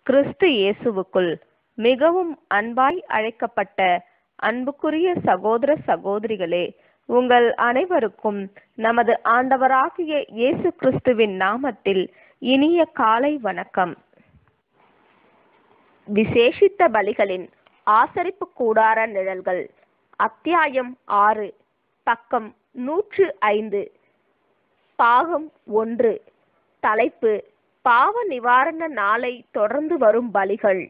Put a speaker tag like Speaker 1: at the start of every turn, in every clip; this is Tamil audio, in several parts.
Speaker 1: கிறிஸ்து இயேசுவுக்குள் மிகவும் அன்பாய் அழைக்கப்பட்ட அன்புக்குரிய சகோதர சகோதரிகளே உங்கள் அனைவருக்கும் நமது ஆண்டவராகிய இயேசு கிறிஸ்துவின் நாமத்தில் இனிய காலை வணக்கம் விசேஷித்த பலிகளின் ஆசரிப்பு கூடார நிழல்கள் அத்தியாயம் ஆறு பக்கம் நூற்று ஐந்து பாகம் ஒன்று தலைப்பு பாவ நிவாரண நாளை தொடர்ந்து வரும் பலிகள்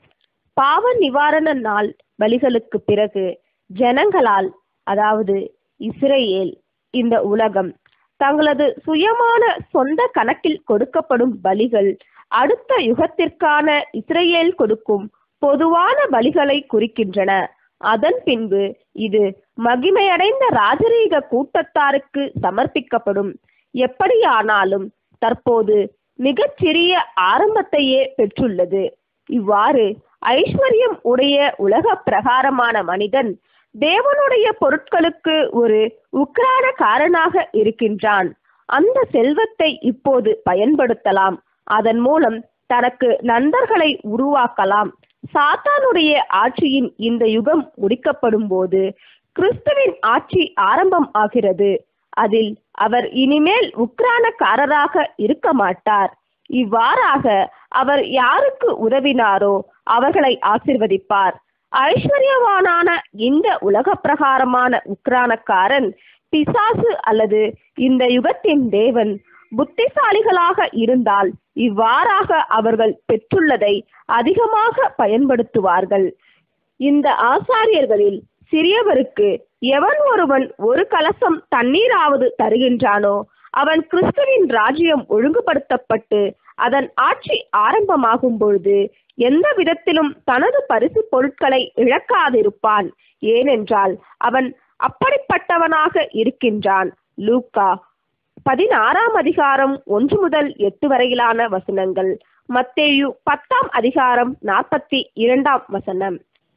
Speaker 1: பாவ நிவாரண நாள் பலிகளுக்கு பிறகு ஜனங்களால் அதாவது இஸ்ரேல் இந்த உலகம் தங்களது சுயமான சொந்த கணக்கில் கொடுக்கப்படும் பலிகள் அடுத்த யுகத்திற்கான இஸ்ரேல் கொடுக்கும் பொதுவான பலிகளை குறிக்கின்றன அதன் பின்பு இது மகிமையடைந்த ராஜரீக கூட்டத்தாருக்கு சமர்ப்பிக்கப்படும் எப்படியானாலும் தற்போது மிகச்சிறிய ஆரம்பத்தையே பெற்றுள்ளது இவ்வாறு ஐஸ்வர்யம் உடைய உலக பிரகாரமான மனிதன் தேவனுடைய பொருட்களுக்கு ஒரு உக்ரானக்காரனாக இருக்கின்றான் அந்த செல்வத்தை இப்போது பயன்படுத்தலாம் அதன் மூலம் தனக்கு நண்பர்களை உருவாக்கலாம் சாத்தானுடைய ஆட்சியின் இந்த யுகம் முடிக்கப்படும் போது கிறிஸ்துவின் ஆட்சி ஆரம்பம் ஆகிறது அதில் அவர் இனிமேல் உக்ரானக்காரராக இருக்க மாட்டார் இவ்வாறாக அவர் யாருக்கு உதவினாரோ அவர்களை ஆசிர்வதிப்பார் ஐஸ்வர்யவானான இந்த உலக பிரகாரமான உக்ரானக்காரன் பிசாசு அல்லது இந்த யுகத்தின் தேவன் புத்திசாலிகளாக இருந்தால் இவ்வாறாக அவர்கள் பெற்றுள்ளதை அதிகமாக பயன்படுத்துவார்கள் இந்த ஆசாரியர்களில் சிறியவருக்கு எவன் ஒருவன் ஒரு கலசம் தண்ணீராவது தருகின்றானோ அவன் கிறிஸ்துவின் ராஜ்யம் ஒழுங்குபடுத்தப்பட்டு அதன் ஆட்சி ஆரம்பமாகும் பொழுது எந்த விதத்திலும் தனது பரிசு பொருட்களை இழக்காதிருப்பான் ஏனென்றால் அவன் அப்படிப்பட்டவனாக இருக்கின்றான் லூக்கா பதினாறாம் அதிகாரம் ஒன்று முதல் எட்டு வரையிலான வசனங்கள் மத்தேயு பத்தாம் அதிகாரம் நாற்பத்தி இரண்டாம் வசனம்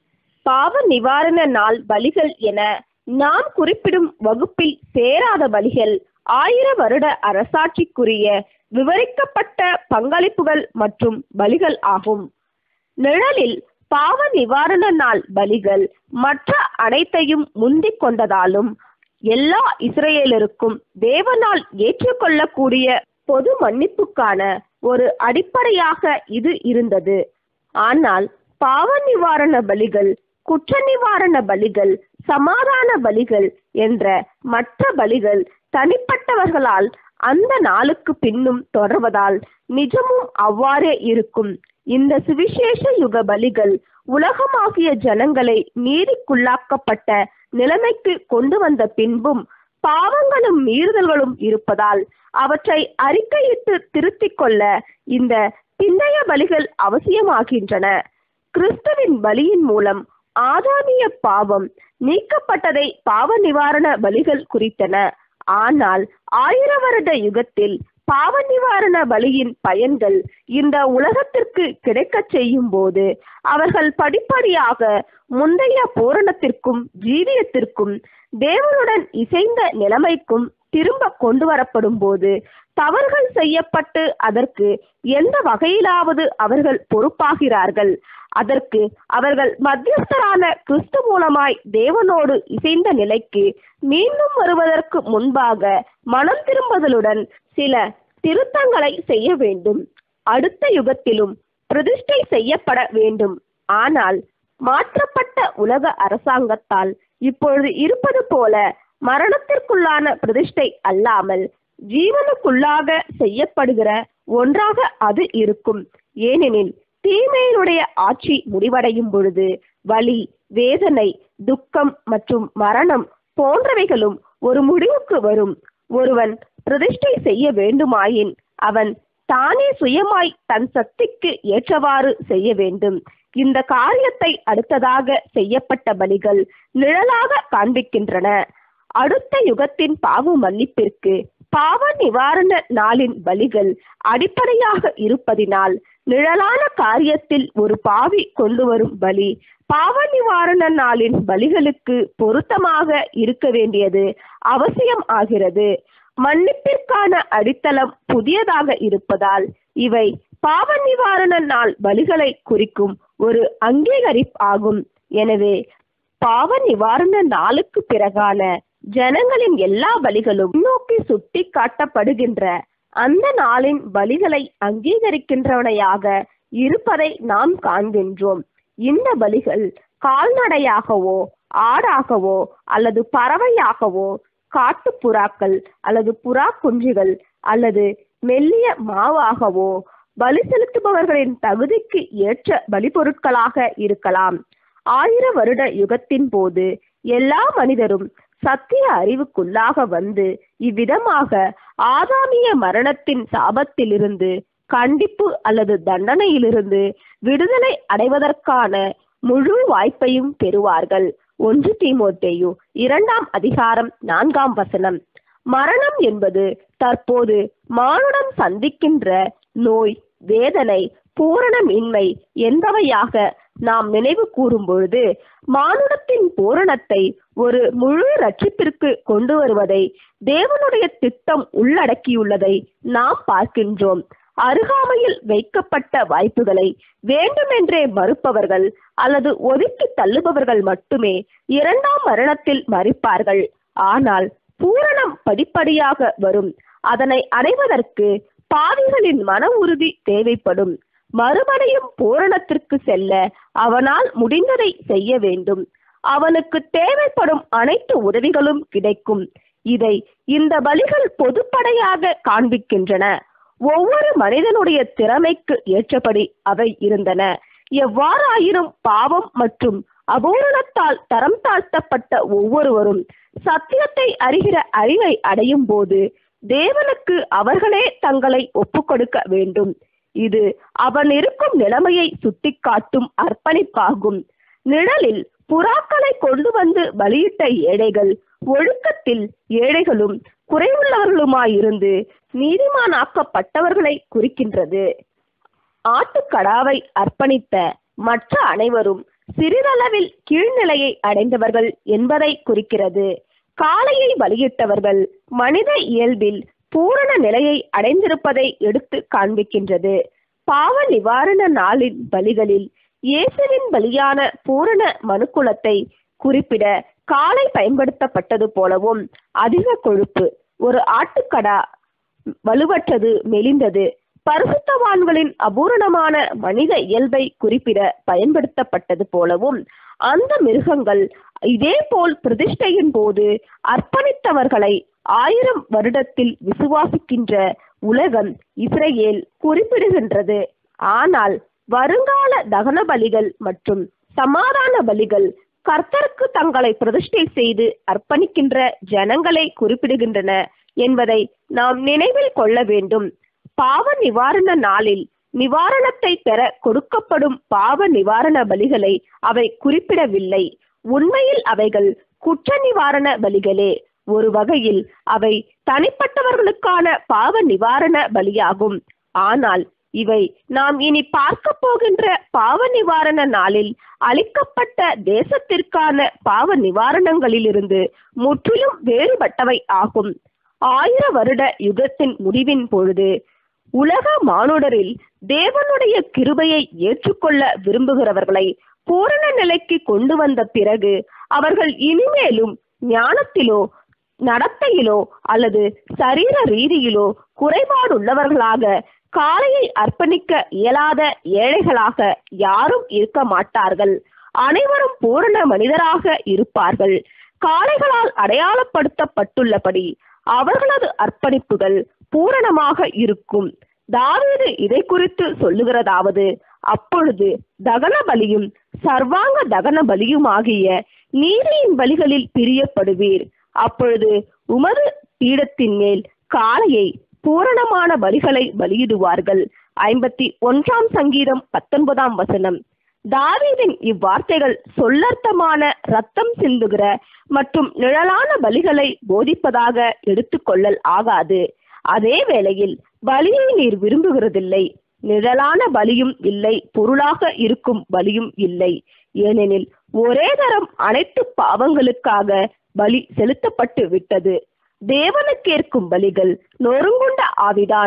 Speaker 1: பாவ நிவாரண நாள் பலிகள் என நாம் குறிப்பிடும் வகுப்பில் சேராத பலிகள் ஆயிர வருட அரசாட்சிக்குரிய விவரிக்கப்பட்ட பங்களிப்புகள் மற்றும் பலிகள் ஆகும் நிழலில் பாவ நிவாரண நாள் பலிகள் மற்ற அனைத்தையும் முந்திக் கொண்டதாலும் எல்லா இஸ்ரேலருக்கும் தேவனால் ஏற்றுக்கொள்ளக்கூடிய பொது மன்னிப்புக்கான ஒரு அடிப்படையாக இது இருந்தது ஆனால் பாவ நிவாரண பலிகள் குற்ற நிவாரண பலிகள் சமாதான பலிகள் என்ற மற்ற பலிகள் தனிப்பட்டவர்களால் அந்த நாளுக்கு பின்னும் தொடர்வதால் நிஜமும் அவ்வாறே இருக்கும் இந்த சுவிசேஷ யுக பலிகள் உலகமாகிய ஜனங்களை நீதிக்குள்ளாக்கப்பட்ட நிலைமைக்கு கொண்டு வந்த பின்பும் பாவங்களும் மீறுதல்களும் இருப்பதால் அவற்றை அறிக்கையிட்டு திருத்திக் கொள்ள இந்த பிந்தைய பலிகள் அவசியமாகின்றன கிறிஸ்துவின் பலியின் மூலம் ஆதாமிய பாவம் நீக்கப்பட்டதை பாவ நிவாரண பலிகள் குறித்தன ஆனால் ஆயிர வருட யுகத்தில் பாவ நிவாரண பலியின் பயன்கள் இந்த உலகத்திற்கு கிடைக்கச் செய்யும் போது அவர்கள் படிப்படியாக முந்தைய பூரணத்திற்கும் ஜீவியத்திற்கும் தேவனுடன் இசைந்த நிலைமைக்கும் திரும்ப கொண்டு வரப்படும் போது தவறுகள் செய்யப்பட்டு அதற்கு எந்த வகையிலாவது அவர்கள் பொறுப்பாகிறார்கள் அதற்கு அவர்கள் மத்தியஸ்தரான கிறிஸ்து மூலமாய் தேவனோடு இசைந்த நிலைக்கு மீண்டும் வருவதற்கு முன்பாக மனம் திரும்புதலுடன் சில திருத்தங்களை செய்ய வேண்டும் அடுத்த யுகத்திலும் பிரதிஷ்டை செய்யப்பட வேண்டும் ஆனால் மாற்றப்பட்ட உலக அரசாங்கத்தால் இப்பொழுது இருப்பது போல மரணத்திற்குள்ளான பிரதிஷ்டை அல்லாமல் ஜீவனுக்குள்ளாக செய்யப்படுகிற ஒன்றாக அது இருக்கும் ஏனெனில் தீமையினுடைய ஆட்சி முடிவடையும் பொழுது வலி வேதனை துக்கம் மற்றும் மரணம் போன்றவைகளும் ஒரு முடிவுக்கு வரும் ஒருவன் பிரதிஷ்டை செய்ய வேண்டுமாயின் அவன் தானே சுயமாய் தன் சக்திக்கு ஏற்றவாறு செய்ய வேண்டும் இந்த காரியத்தை அடுத்ததாக செய்யப்பட்ட பலிகள் நிழலாக காண்பிக்கின்றன அடுத்த யுகத்தின் பாவ மன்னிப்பிற்கு பாவ நிவாரண நாளின் பலிகள் அடிப்படையாக இருப்பதினால் நிழலான காரியத்தில் ஒரு பாவி கொண்டு வரும் பலி பாவ நிவாரண நாளின் பலிகளுக்கு பொருத்தமாக இருக்க வேண்டியது அவசியம் ஆகிறது மன்னிப்பிற்கான அடித்தளம் புதியதாக இருப்பதால் இவை
Speaker 2: பாவ நிவாரண நாள் பலிகளை குறிக்கும் ஒரு அங்கீகரிப்பு ஆகும் எனவே பாவ நிவாரண நாளுக்கு பிறகான ஜனங்களின் எல்லா பலிகளும் நோக்கி சுட்டி காட்டப்படுகின்ற அந்த நாளின் பலிகளை அங்கீகரிக்கின்றவனையாக இருப்பதை நாம் காண்கின்றோம் இந்த பலிகள் கால்நடையாகவோ ஆடாகவோ அல்லது பறவையாகவோ காட்டுப்புறாக்கள் அல்லது புறா குஞ்சுகள் அல்லது மெல்லிய மாவாகவோ பலி செலுத்துபவர்களின் தகுதிக்கு ஏற்ற பலிபொருட்களாக இருக்கலாம் ஆயிர வருட யுகத்தின் போது எல்லா மனிதரும் சத்திய அறிவுக்குள்ளாக வந்து இவ்விதமாக ஆதாமிய மரணத்தின் சாபத்திலிருந்து கண்டிப்பு அல்லது தண்டனையிலிருந்து விடுதலை அடைவதற்கான முழு வாய்ப்பையும் பெறுவார்கள் ஒன்று தீமோத்தேயு இரண்டாம் அதிகாரம் நான்காம் வசனம் மரணம் என்பது தற்போது மானுடம் சந்திக்கின்ற நோய் வேதனை பூரணமின்மை என்பவையாக நாம் நினைவு கூறும் பொழுது மானுடத்தின் பூரணத்தை ஒரு முழு ரட்சிப்பிற்கு கொண்டு வருவதை தேவனுடைய திட்டம் உள்ளடக்கியுள்ளதை நாம் பார்க்கின்றோம் அருகாமையில் வைக்கப்பட்ட வாய்ப்புகளை வேண்டுமென்றே மறுப்பவர்கள் அல்லது ஒதுக்கி தள்ளுபவர்கள் மட்டுமே இரண்டாம் மரணத்தில் மறிப்பார்கள் ஆனால் பூரணம் படிப்படியாக வரும் அதனை அடைவதற்கு பாவிகளின் மன உறுதி தேவைப்படும் மறுபடியும் பூரணத்திற்கு செல்ல அவனால் முடிந்ததை செய்ய வேண்டும் அவனுக்கு தேவைப்படும் அனைத்து உதவிகளும் கிடைக்கும் இதை இந்த பலிகள் பொதுப்படையாக காண்பிக்கின்றன ஒவ்வொரு மனிதனுடைய திறமைக்கு ஏற்றபடி அவை இருந்தன எவ்வாறாயினும் பாவம் மற்றும் அபூரணத்தால் தரம் தாழ்த்தப்பட்ட ஒவ்வொருவரும் சத்தியத்தை அறிகிற அறிவை அடையும் போது தேவனுக்கு அவர்களே தங்களை ஒப்புக்கொடுக்க வேண்டும் இது அவன் இருக்கும் நிலைமையை சுட்டிக்காட்டும் அர்ப்பணிப்பாகும் நிழலில் புறாக்களை கொண்டு வந்து பலியிட்ட ஏழைகள் ஒழுக்கத்தில் ஏழைகளும் குறைவுள்ளவர்களுமாயிருந்து நீதிமானாக்கப்பட்டவர்களை குறிக்கின்றது ஆட்டுக்கடாவை அர்ப்பணித்த மற்ற அனைவரும் சிறிதளவில் கீழ்நிலையை அடைந்தவர்கள் என்பதை குறிக்கிறது காளையை பலியிட்டவர்கள் மனித இயல்பில் பூரண நிலையை அடைந்திருப்பதை எடுத்து காண்பிக்கின்றது பாவ நிவாரண நாளின் பலிகளில் இயேசுவின் பலியான பூரண மனுக்குலத்தை குறிப்பிட காளை பயன்படுத்தப்பட்டது போலவும் அதிக கொழுப்பு ஒரு ஆட்டுக்கடா வலுவற்றது மெலிந்தது பரிசுத்தவான்களின் அபூரணமான மனித இயல்பை குறிப்பிட பயன்படுத்தப்பட்டது போலவும் அந்த மிருகங்கள் இதேபோல் பிரதிஷ்டையின் போது அர்ப்பணித்தவர்களை ஆயிரம் வருடத்தில் விசுவாசிக்கின்ற உலகம் இஸ்ரேல் குறிப்பிடுகின்றது ஆனால் வருங்கால தகன பலிகள் மற்றும் சமாதான பலிகள் கர்த்தருக்கு தங்களை பிரதிஷ்டை செய்து அர்ப்பணிக்கின்ற ஜனங்களை குறிப்பிடுகின்றன என்பதை நாம் நினைவில் கொள்ள வேண்டும் பாவ நிவாரண நாளில் நிவாரணத்தை பெற கொடுக்கப்படும் பாவ நிவாரண பலிகளை அவை குறிப்பிடவில்லை உண்மையில் அவைகள் குற்ற நிவாரண பலிகளே ஒரு வகையில் அவை தனிப்பட்டவர்களுக்கான பாவ நிவாரண பலியாகும் ஆனால் இவை நாம் இனி பார்க்க போகின்ற பாவ நிவாரண நாளில் அளிக்கப்பட்ட தேசத்திற்கான பாவ நிவாரணங்களிலிருந்து முற்றிலும் வேறுபட்டவை ஆகும் ஆயிர வருட யுகத்தின் முடிவின் பொழுது உலக மானுடரில் தேவனுடைய கிருபையை ஏற்றுக்கொள்ள விரும்புகிறவர்களை பூரண நிலைக்கு கொண்டு வந்த பிறகு அவர்கள் இனிமேலும் ஞானத்திலோ நடத்தையிலோ அல்லது சரீர ரீதியிலோ குறைபாடுள்ளவர்களாக காளையை அர்ப்பணிக்க இயலாத ஏழைகளாக யாரும் இருக்க மாட்டார்கள் அனைவரும் பூரண மனிதராக இருப்பார்கள் காளைகளால் அடையாளப்படுத்தப்பட்டுள்ளபடி அவர்களது அர்ப்பணிப்புகள் பூரணமாக இருக்கும் தாவீது இதை குறித்து சொல்லுகிறதாவது அப்பொழுது தகன பலியும் சர்வாங்க தகன பலியுமாகிய நீதியின் பலிகளில் பிரியப்படுவீர் அப்பொழுது உமது பீடத்தின் மேல் காளையை பூரணமான பலிகளை பலியிடுவார்கள் ஐம்பத்தி ஒன்றாம் சங்கீதம் பத்தொன்பதாம் வசனம் தாவீதின் இவ்வார்த்தைகள் சொல்லர்த்தமான ரத்தம் சிந்துகிற மற்றும் நிழலான பலிகளை போதிப்பதாக எடுத்துக்கொள்ளல் ஆகாது அதே வேளையில் பலியை நீர் விரும்புகிறதில்லை நிழலான பலியும் இல்லை பொருளாக இருக்கும் பலியும் இல்லை ஏனெனில் ஒரே தரம் அனைத்து பாவங்களுக்காக பலி செலுத்தப்பட்டு விட்டது தேவனுக்கேற்கும் பலிகள் நொறுங்குண்ட ஆவிதான்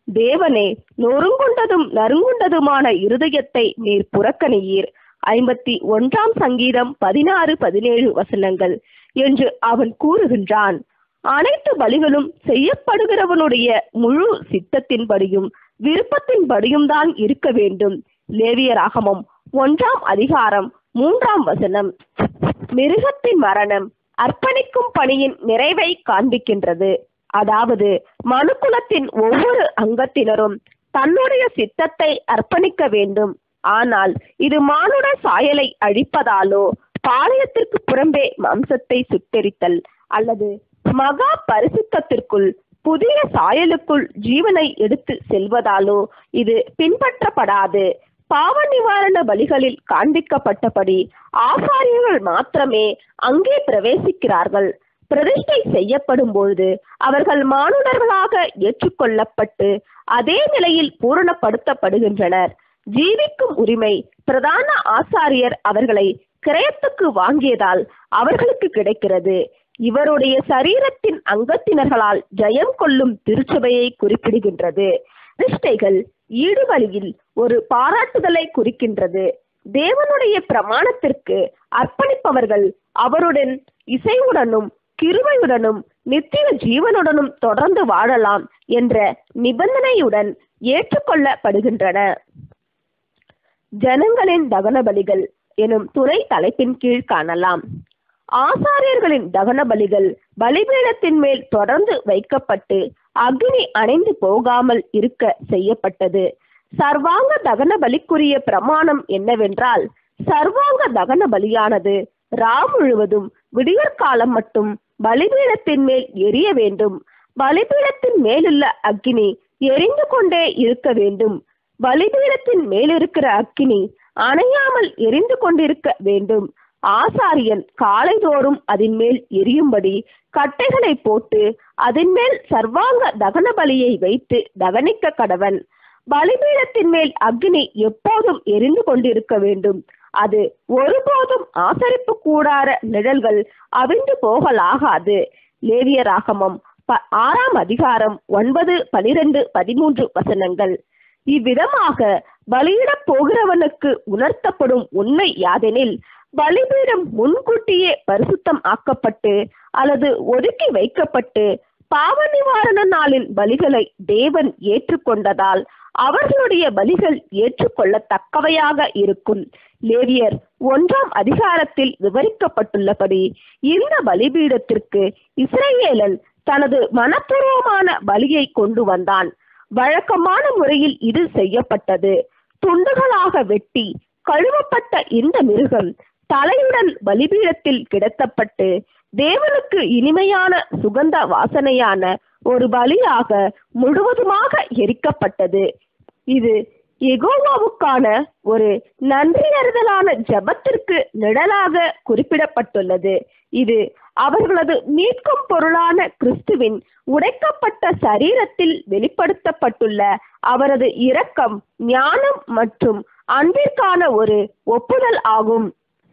Speaker 2: தேவனே நொறுங்குண்டதும் நறுங்குண்டதுமான இருதயத்தை நீர் புறக்கணியீர் ஐம்பத்தி ஒன்றாம் சங்கீதம் பதினாறு பதினேழு வசனங்கள் என்று அவன் கூறுகின்றான் அனைத்து பலிகளும் செய்யப்படுகிறவனுடைய முழு சித்தத்தின்படியும் விருப்பத்தின்படியும் தான் இருக்க வேண்டும் லேவியராகமம் ஒன்றாம் அதிகாரம் மூன்றாம் வசனம் மிருகத்தின் மரணம் அர்ப்பணிக்கும் பணியின் நிறைவை காண்பிக்கின்றது அதாவது மனுக்குலத்தின் ஒவ்வொரு அங்கத்தினரும் தன்னுடைய சித்தத்தை அர்ப்பணிக்க வேண்டும் ஆனால் இது மானுட சாயலை அழிப்பதாலோ பாளையத்திற்கு புறம்பே மாம்சத்தை சுட்டெரித்தல் அல்லது மகா பரிசுத்தத்திற்குள் புதிய சாயலுக்குள் ஜீவனை எடுத்து செல்வதாலோ இது பின்பற்றப்படாது பாவ நிவாரண பலிகளில் காண்பிக்கப்பட்டபடி ஆசாரியர்கள் மாத்திரமே அங்கே பிரவேசிக்கிறார்கள் பிரதிஷ்டை செய்யப்படும் பொழுது அவர்கள் மானுடர்களாக ஏற்றுக்கொள்ளப்பட்டு அதே நிலையில் பூரணப்படுத்தப்படுகின்றனர் ஜீவிக்கும் உரிமை பிரதான ஆசாரியர் அவர்களை கிரயத்துக்கு வாங்கியதால் அவர்களுக்கு கிடைக்கிறது இவருடைய சரீரத்தின் அங்கத்தினர்களால் ஜெயம் கொள்ளும் திருச்சபையை குறிப்பிடுகின்றது நிஷ்டைகள் ஈடுபலியில் ஒரு பாராட்டுதலை குறிக்கின்றது தேவனுடைய பிரமாணத்திற்கு அர்ப்பணிப்பவர்கள் அவருடன் இசைவுடனும் கிருமையுடனும் நித்திய ஜீவனுடனும் தொடர்ந்து வாழலாம் என்ற நிபந்தனையுடன் ஏற்றுக்கொள்ளப்படுகின்றன ஜனங்களின் தகன பலிகள் எனும் துணை தலைப்பின் கீழ் காணலாம் ஆசாரியர்களின் தகன பலிகள் பலிபீடத்தின் மேல் தொடர்ந்து வைக்கப்பட்டு அக்னி அணைந்து போகாமல் இருக்க செய்யப்பட்டது சர்வாங்க தகன பலிக்குரிய பிரமாணம் என்னவென்றால் சர்வாங்க தகன பலியானது ரா முழுவதும் விடியற்காலம் மட்டும் பலிபீடத்தின் மேல் எரிய வேண்டும் பலிபீடத்தின் மேலுள்ள அக்கினி எரிந்து கொண்டே இருக்க வேண்டும் பலிபீடத்தின் மேலிருக்கிற அக்கினி அணையாமல் எரிந்து கொண்டிருக்க வேண்டும் ஆசாரியன் காலைதோறும் அதன் மேல் எரியும்படி கட்டைகளை போட்டு அதன் மேல் சர்வாங்க தகன பலியை வைத்து தகனிக்க கடவன் பலிபீடத்தின் மேல் அக்னி எப்போதும் எரிந்து கொண்டிருக்க வேண்டும் அது ஒருபோதும் ஆசரிப்பு கூடார நிழல்கள் அவிழ்ந்து போகலாகாது லேவியராகமம் ப- ஆறாம் அதிகாரம் ஒன்பது பனிரெண்டு பதிமூன்று வசனங்கள் இவ்விதமாக பலியிடப் போகிறவனுக்கு உணர்த்தப்படும் உண்மை யாதெனில் பலிபீடம் முன்கூட்டியே பரிசுத்தம் ஆக்கப்பட்டு அல்லது ஒதுக்கி வைக்கப்பட்டு பாவ நிவாரண நாளின் பலிகளை தேவன் ஏற்றுக்கொண்டதால் அவர்களுடைய பலிகள் ஏற்றுக்கொள்ளத்தக்கவையாக இருக்கும் லேவியர் ஒன்றாம் அதிகாரத்தில் விவரிக்கப்பட்டுள்ளபடி இந்த பலிபீடத்திற்கு இஸ்ரவேலன் தனது மனப்பூர்வமான பலியை கொண்டு வந்தான் வழக்கமான முறையில் இது செய்யப்பட்டது துண்டுகளாக வெட்டி கழுவப்பட்ட இந்த மிருகம் தலையுடன் பலிபீடத்தில் கிடத்தப்பட்டு தேவனுக்கு இனிமையான சுகந்த வாசனையான ஒரு பலியாக முழுவதுமாக எரிக்கப்பட்டது இது எகோவாவுக்கான ஒரு நன்றியறிதலான ஜெபத்திற்கு நிழலாக குறிப்பிடப்பட்டுள்ளது இது அவர்களது மீட்கும் பொருளான கிறிஸ்துவின் உடைக்கப்பட்ட சரீரத்தில் வெளிப்படுத்தப்பட்டுள்ள அவரது இரக்கம் ஞானம் மற்றும் அன்பிற்கான ஒரு ஒப்புதல் ஆகும்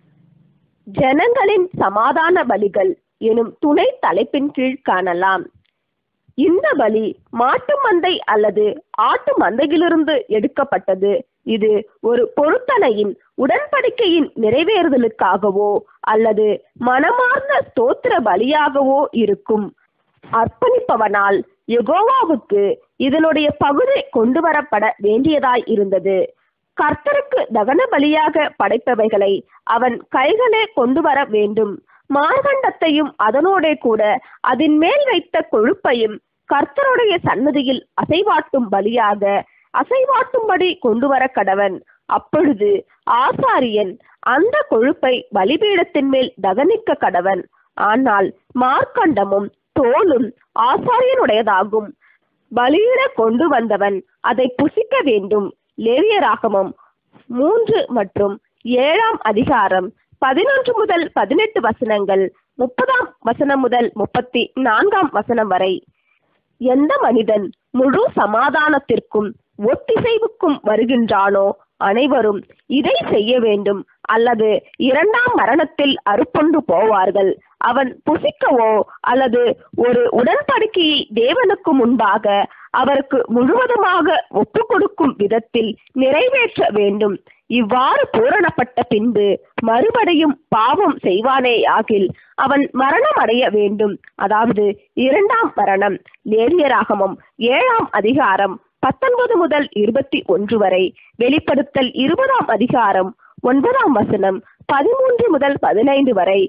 Speaker 2: ஜனங்களின் சமாதான பலிகள் எனும் துணை தலைப்பின் கீழ் காணலாம் இந்த பலி மாட்டு மந்தை அல்லது ஆட்டு மந்தையிலிருந்து எடுக்கப்பட்டது இது ஒரு பொருத்தனையின் உடன்படிக்கையின் நிறைவேறுதலுக்காகவோ அல்லது மனமார்ந்த ஸ்தோத்திர பலியாகவோ இருக்கும் அர்ப்பணிப்பவனால் யெகோவாவுக்கு இதனுடைய பகுதி கொண்டு வரப்பட வேண்டியதாய் இருந்தது கர்த்தருக்கு தகன பலியாக படைப்பவைகளை அவன் கைகளே கொண்டு வர வேண்டும் மார்கண்டத்தையும் அதனோடே கூட அதன் மேல் வைத்த கொழுப்பையும் கர்த்தருடைய சன்னதியில் அசைவாட்டும் பலியாக அசைவாட்டும்படி கொண்டு வர கடவன் அப்பொழுது ஆசாரியன் அந்த கொழுப்பை பலிபீடத்தின் மேல் தகனிக்க கடவன் ஆனால் மார்க்கண்டமும் தோலும் ஆசாரியனுடையதாகும் பலியிட கொண்டு வந்தவன் அதை புசிக்க வேண்டும் லேவியராகமம் மூன்று மற்றும் ஏழாம் அதிகாரம் பதினொன்று முதல் பதினெட்டு வசனங்கள் முப்பதாம் வசனம் முதல் முப்பத்தி நான்காம் வசனம் வரை எந்த மனிதன் முழு சமாதானத்திற்கும் ஒத்திசைவுக்கும் வருகின்றானோ அனைவரும் இதை செய்ய வேண்டும் அல்லது இரண்டாம் மரணத்தில் அறுப்புண்டு போவார்கள் அவன் புசிக்கவோ அல்லது ஒரு உடன்படிக்கையை தேவனுக்கு முன்பாக அவருக்கு முழுவதுமாக ஒப்பு கொடுக்கும் விதத்தில் நிறைவேற்ற வேண்டும் இவ்வாறு பூரணப்பட்ட பின்பு மறுபடியும் பாவம் செய்வானேயாகில் அவன் மரணம் அடைய வேண்டும் அதாவது இரண்டாம் மரணம் லேவியராகமம் ஏழாம் அதிகாரம் பத்தொன்பது முதல் இருபத்தி ஒன்று வரை வெளிப்படுத்தல் இருபதாம் அதிகாரம் ஒன்பதாம் வசனம் பதிமூன்று முதல் பதினைந்து வரை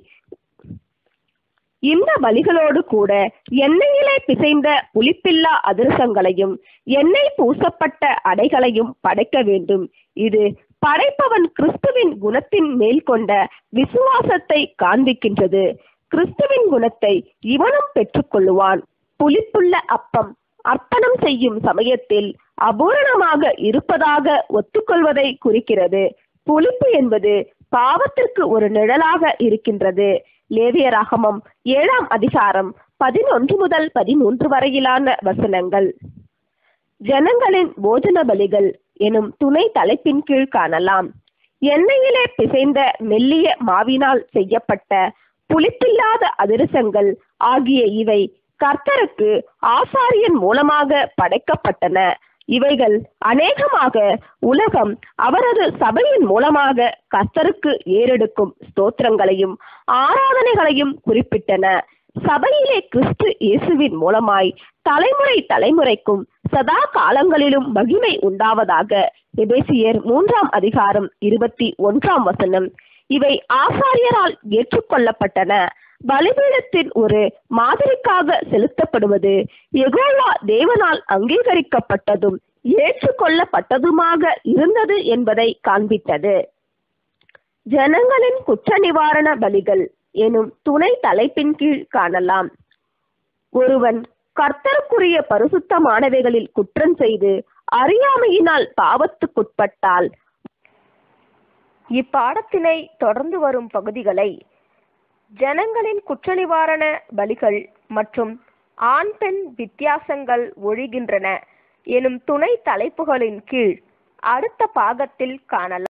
Speaker 2: இந்த பலிகளோடு கூட எண்ணெயிலே பிசைந்த புளிப்பில்லா அதிரசங்களையும் எண்ணெய் பூசப்பட்ட அடைகளையும் படைக்க வேண்டும் இது படைப்பவன் கிறிஸ்துவின் குணத்தின் மேல் கொண்ட விசுவாசத்தை காண்பிக்கின்றது கிறிஸ்துவின் குணத்தை இவனும் பெற்றுக்கொள்ளுவான் புளிப்புள்ள அப்பம் அர்ப்பணம் செய்யும் சமயத்தில் அபூரணமாக இருப்பதாக ஒத்துக்கொள்வதை குறிக்கிறது புளிப்பு என்பது பாவத்திற்கு ஒரு நிழலாக இருக்கின்றது லேவியராகமம் ஏழாம் அதிகாரம் பதினொன்று முதல் பதிமூன்று வரையிலான வசனங்கள் ஜனங்களின் போஜன பலிகள் எனும் துணை தலைப்பின் கீழ் காணலாம் எண்ணெயிலே பிசைந்த மெல்லிய மாவினால் செய்யப்பட்ட புளிப்பில்லாத அதிரசங்கள் ஆகிய இவை கர்த்தருக்கு ஆசாரியன் மூலமாக படைக்கப்பட்டன இவைகள் அநேகமாக உலகம் அவரது சபையின் மூலமாக கர்த்தருக்கு ஏறெடுக்கும் ஸ்தோத்திரங்களையும் ஆராதனைகளையும் குறிப்பிட்டன சபையிலே கிறிஸ்து இயேசுவின் மூலமாய் தலைமுறை தலைமுறைக்கும் சதா காலங்களிலும் மகிமை உண்டாவதாக எபேசியர் மூன்றாம் அதிகாரம் இருபத்தி ஒன்றாம் வசனம் இவை ஆசாரியரால் ஏற்றுக்கொள்ளப்பட்டன பலிபீடத்தின் ஒரு மாதிரிக்காக செலுத்தப்படுவது எகோவா தேவனால் அங்கீகரிக்கப்பட்டதும் ஏற்றுக்கொள்ளப்பட்டதுமாக இருந்தது என்பதை காண்பித்தது ஜனங்களின் குற்ற நிவாரண பலிகள் எனும் துணை தலைப்பின் கீழ் காணலாம் ஒருவன் கர்த்தருக்குரிய பரிசுத்தமானவைகளில் குற்றம் செய்து அறியாமையினால் பாவத்துக்குட்பட்டால்
Speaker 1: இப்பாடத்தினை தொடர்ந்து வரும் பகுதிகளை ஜனங்களின் குற்ற நிவாரண பலிகள் மற்றும் ஆண் பெண் வித்தியாசங்கள் ஒழிகின்றன எனும் துணை தலைப்புகளின் கீழ் அடுத்த பாகத்தில் காணலாம்